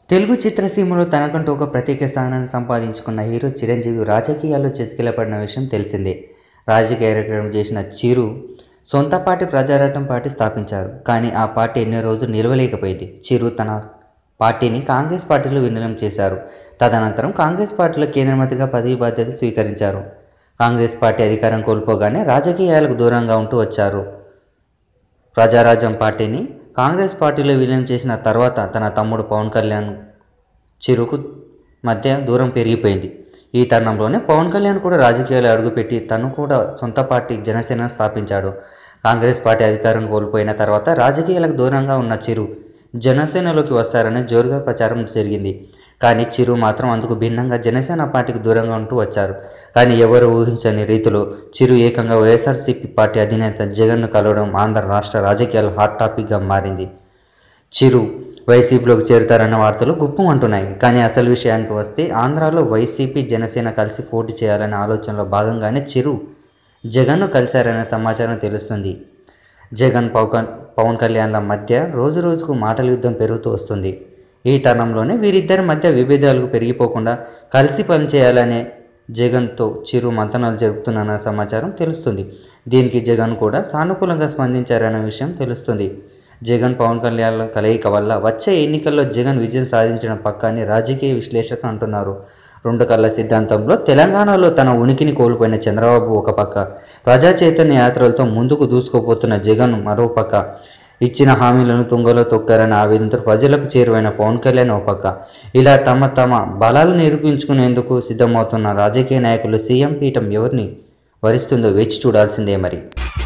తెలుగు చిత్రసీమలో తనకంటూ ఒక ప్రత్యేక స్థానాన్ని సంపాదించుకున్న హీరో చిరంజీవి రాజకీయాల్లో చితికిలపడిన విషయం తెలిసిందే రాజకీయ కార్యక్రమం చేసిన చిరు సొంత పార్టీ ప్రజారాటం పార్టీ స్థాపించారు కానీ ఆ పార్టీ ఎన్నో రోజులు నిలవలేకపోయింది చిరు తన పార్టీని కాంగ్రెస్ పార్టీలో విలీనం చేశారు తదనంతరం కాంగ్రెస్ పార్టీలో కేంద్ర మంత్రిగా పదవి బాధ్యతలు స్వీకరించారు కాంగ్రెస్ పార్టీ అధికారం కోల్పోగానే రాజకీయాలకు దూరంగా ఉంటూ వచ్చారు ప్రజారాజ్యం పార్టీని కాంగ్రెస్ పార్టీలో విలీనం చేసిన తర్వాత తన తమ్ముడు పవన్ కళ్యాణ్ చిరుకు మధ్య దూరం పెరిగిపోయింది ఈ తరుణంలోనే పవన్ కళ్యాణ్ కూడా రాజకీయాలు అడుగుపెట్టి తను కూడా సొంత పార్టీ జనసేన స్థాపించాడు కాంగ్రెస్ పార్టీ అధికారం కోల్పోయిన తర్వాత రాజకీయాలకు దూరంగా ఉన్న చిరు జనసేనలోకి వస్తారని జోరుగా ప్రచారం జరిగింది కానీ చిరు మాత్రం అందుకు భిన్నంగా జనసేన పార్టీకి దూరంగా ఉంటూ వచ్చారు కానీ ఎవరు ఊహించని రీతిలో చిరు ఏకంగా వైఎస్ఆర్సీపీ పార్టీ అధినేత జగన్ను కలవడం ఆంధ్ర రాష్ట్ర రాజకీయాల హాట్ టాపిక్గా మారింది చిరు వైసీపీలోకి చేరుతారన్న వార్తలు గుప్పం అంటున్నాయి కానీ అసలు విషయానికి వస్తే ఆంధ్రాలో వైసీపీ జనసేన కలిసి పోటీ చేయాలనే ఆలోచనలో భాగంగానే చిరు జగన్ను కలిశారనే సమాచారం తెలుస్తుంది జగన్ పవన్ పవన్ కళ్యాణ్ల మధ్య రోజు రోజుకు మాటల యుద్ధం పెరుగుతూ వస్తుంది ఈ తరుణంలోనే వీరిద్దరి మధ్య విభేదాలు పెరిగిపోకుండా కలిసి పనిచేయాలనే జగన్తో చిరు మంతనాలు జరుపుతున్న సమాచారం తెలుస్తుంది దీనికి జగన్ కూడా సానుకూలంగా స్పందించారనే విషయం తెలుస్తుంది జగన్ పవన్ కళ్యాణ్ కలయిక వల్ల వచ్చే ఎన్నికల్లో జగన్ విజయం సాధించడం పక్కాని రాజకీయ విశ్లేషకులు అంటున్నారు రెండు కళ్ళ సిద్ధాంతంలో తెలంగాణలో తన ఉనికిని కోల్పోయిన చంద్రబాబు ఒక పక్క ప్రజా చైతన్య యాత్రలతో ముందుకు దూసుకుపోతున్న జగన్ మరో పక్క ఇచ్చిన హామీలను తుంగలో తొక్కారని ఆవేదనతో ప్రజలకు చేరువైన పవన్ కళ్యాణ్ ఒక పక్క ఇలా తమ తమ బలాలు నిరూపించుకునేందుకు సిద్ధమవుతున్న రాజకీయ నాయకులు సీఎం పీఠం ఎవరిని వరిస్తుందో వేచి చూడాల్సిందే మరి